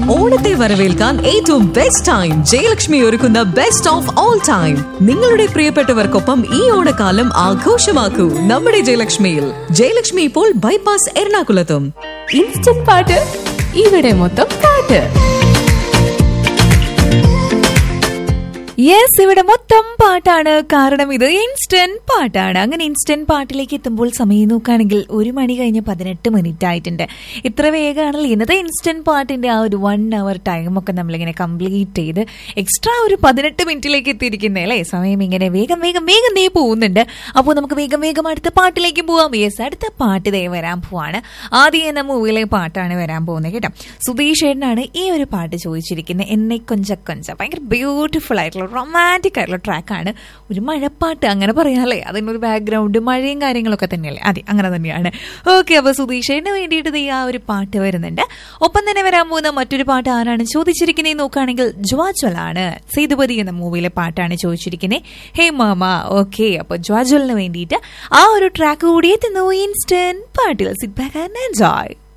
ഓണത്തെ വരവേൽക്കാൻ ഏറ്റവും ബെസ്റ്റ് ടൈം ജയലക്ഷ്മി ഒരുക്കുന്ന ബെസ്റ്റ് ഓഫ് ഓൾ ടൈം നിങ്ങളുടെ പ്രിയപ്പെട്ടവർക്കൊപ്പം ഈ ഓണക്കാലം ആഘോഷമാക്കൂ നമ്മുടെ ജയലക്ഷ്മിയിൽ ജയലക്ഷ്മി ഇപ്പോൾ ബൈപ്പാസ് എറണാകുളത്തും ഇൻസ്റ്റന്റ് പാട്ട് ഇവിടെ മൊത്തം പാട്ട് യെസ് ഇവിടെ മൊത്തം പാട്ടാണ് കാരണം ഇത് ഇൻസ്റ്റന്റ് പാട്ടാണ് അങ്ങനെ ഇൻസ്റ്റന്റ് പാട്ടിലേക്ക് എത്തുമ്പോൾ സമയം നോക്കുകയാണെങ്കിൽ ഒരു മണി കഴിഞ്ഞ് പതിനെട്ട് മിനിറ്റ് ആയിട്ടുണ്ട് ഇത്ര വേഗമാണല്ലോ ഇന്നത്തെ ഇൻസ്റ്റന്റ് പാട്ടിന്റെ ആ ഒരു വൺ അവർ ടൈമൊക്കെ നമ്മളിങ്ങനെ കംപ്ലീറ്റ് ചെയ്ത് എക്സ്ട്രാ ഒരു പതിനെട്ട് മിനിറ്റിലേക്ക് എത്തിയിരിക്കുന്നേ അല്ലേ സമയം ഇങ്ങനെ വേഗം വേഗം വേഗം ദേ പോകുന്നുണ്ട് അപ്പോൾ നമുക്ക് വേഗം വേഗം അടുത്ത പാട്ടിലേക്ക് പോവാം യെസ് അടുത്ത പാട്ട് ദേ വരാൻ പോവാണ് ആദ്യം എന്ന മൂവിയിലെ പാട്ടാണ് വരാൻ പോകുന്നത് കേട്ടോ സുധീഷ് ഏട്ടനാണ് ഈ ഒരു പാട്ട് ചോദിച്ചിരിക്കുന്നത് എന്നെ കൊഞ്ച കൊഞ്ച ഭയങ്കര ബ്യൂട്ടിഫുൾ ആയിട്ടുള്ള റൊമാൻറ്റിക് ആയിട്ടുള്ള ട്രാക്കാണ് ഒരു മഴപ്പാട്ട് അങ്ങനെ പറയാല്ലേ അതിനൊരു ബാക്ക്ഗ്രൗണ്ട് മഴയും കാര്യങ്ങളൊക്കെ തന്നെയല്ലേ അതെ അങ്ങനെ തന്നെയാണ് ഓക്കെ അപ്പോൾ സുധീഷേന് വേണ്ടിയിട്ട് ദേ ആ ഒരു പാട്ട് വരുന്നുണ്ട് ഒപ്പം തന്നെ വരാൻ പോകുന്ന മറ്റൊരു പാട്ട് ആരാണ് ചോദിച്ചിരിക്കുന്നത് നോക്കുകയാണെങ്കിൽ ജ്വാജ്വലാണ് സേതുപതി എന്ന മൂവിയിലെ പാട്ടാണ് ചോദിച്ചിരിക്കുന്നത് ഹേ മാമ ഓക്കെ അപ്പോൾ ജ്വാജ്വലിന് വേണ്ടിയിട്ട് ആ ഒരു ട്രാക്ക് കൂടി എത്തുന്നു ഇൻസ്റ്റന്റ് പാട്ടിൽ സിറ്റ് ബാക്ക് ആൻഡ് എൻജോയ്